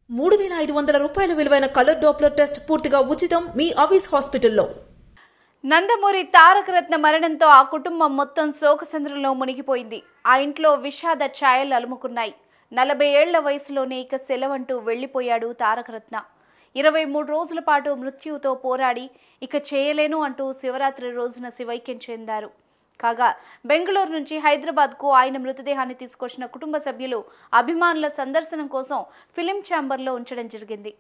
మూడు వేల ఐదు వందల రూపాయల విలువైన కలర్ డాప్లర్ టెస్ట్ పూర్తిగా ఉచితం మీ అవిస్ హాస్పిటల్లో నందమూరి తారక రత్న మరణంతో ఆ కుటుంబం మొత్తం శోకసంద్రంలో మునిగిపోయింది ఆ ఇంట్లో విషాద ఛాయలు అలుముకున్నాయి నలభై ఏళ్ల వయసులోనే ఇక సెలవంటూ వెళ్లిపోయాడు తారకరత్న ఇరవై మూడు రోజుల పాటు మృత్యువుతో పోరాడి ఇక చేయలేను అంటూ శివరాత్రి రోజున శివైక్యం చెందారు కాగా బెంగళూరు నుంచి హైదరాబాద్కు ఆయన మృతదేహాన్ని తీసుకొచ్చిన కుటుంబ సభ్యులు అభిమానుల సందర్శనం కోసం ఫిలిం ఛాంబర్లో ఉంచడం జరిగింది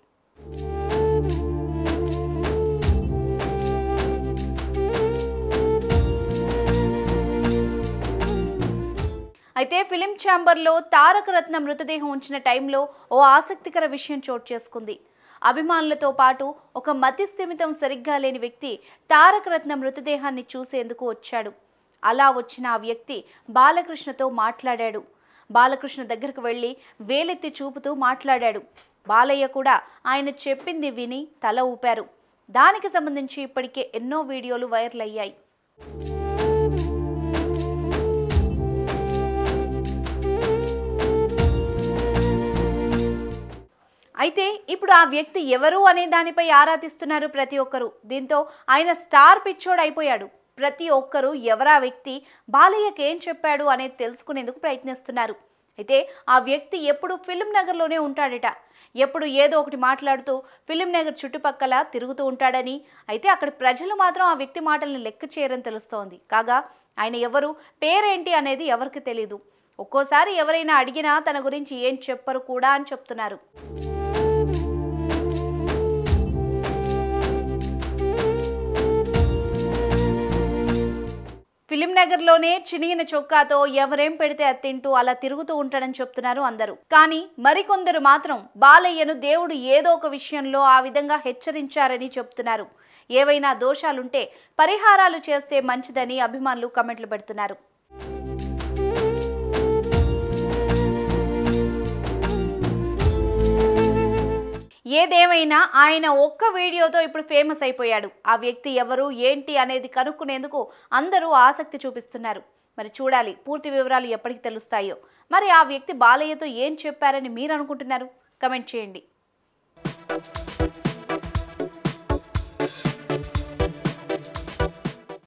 అయితే ఫిలిం ఛాంబర్లో తారక రత్న మృతదేహం ఉంచిన టైంలో ఓ ఆసక్తికర విషయం చోటు చేసుకుంది అభిమానులతో పాటు ఒక మతి స్థిమితం సరిగ్గా లేని వ్యక్తి తారక రత్న మృతదేహాన్ని చూసేందుకు వచ్చాడు అలా వచ్చిన ఆ వ్యక్తి బాలకృష్ణతో మాట్లాడాడు బాలకృష్ణ దగ్గరకు వెళ్ళి వేలెత్తి చూపుతూ మాట్లాడాడు బాలయ్య కూడా ఆయన చెప్పింది విని తల ఊపారు దానికి సంబంధించి ఇప్పటికే ఎన్నో వీడియోలు వైరల్ అయ్యాయి అయితే ఇప్పుడు ఆ వ్యక్తి ఎవరు అనే దానిపై ఆరా తీస్తున్నారు ప్రతి ఒక్కరు దీంతో ఆయన స్టార్ పిచ్చోడ్ అయిపోయాడు ప్రతి ఒక్కరూ ఎవరా వ్యక్తి బాలయ్యకి ఏం చెప్పాడు అనేది తెలుసుకునేందుకు ప్రయత్నిస్తున్నారు అయితే ఆ వ్యక్తి ఎప్పుడు ఫిలిం నగర్లోనే ఉంటాడట ఎప్పుడు ఏదో ఒకటి మాట్లాడుతూ ఫిలిం నగర్ చుట్టుపక్కల తిరుగుతూ ఉంటాడని అయితే అక్కడ ప్రజలు మాత్రం ఆ వ్యక్తి మాటల్ని లెక్క చేయరని తెలుస్తోంది కాగా ఆయన ఎవరు పేరేంటి అనేది ఎవరికి తెలియదు ఒక్కోసారి ఎవరైనా అడిగినా తన గురించి ఏం చెప్పరు కూడా అని చెప్తున్నారు ఫిలిం నగర్లోనే చినిగిన చొక్కాతో ఎవరేం పెడితే అది తింటూ అలా తిరుగుతూ ఉంటాడని చెప్తున్నారు అందరూ కానీ మరికొందరు మాత్రం బాలయ్యను దేవుడు ఏదో ఒక విషయంలో ఆ విధంగా హెచ్చరించారని చెప్తున్నారు ఏవైనా దోషాలుంటే పరిహారాలు చేస్తే మంచిదని అభిమానులు కమెంట్లు పెడుతున్నారు ఏదేమైనా ఆయన ఒక్క వీడియోతో ఇప్పుడు ఫేమస్ అయిపోయాడు ఆ వ్యక్తి ఎవరు ఏంటి అనేది కనుక్కునేందుకు అందరూ ఆసక్తి చూపిస్తున్నారు మరి చూడాలి పూర్తి వివరాలు ఎప్పటికి తెలుస్తాయో మరి ఆ వ్యక్తి బాలయ్యతో ఏం చెప్పారని మీరు అనుకుంటున్నారు కమెంట్ చేయండి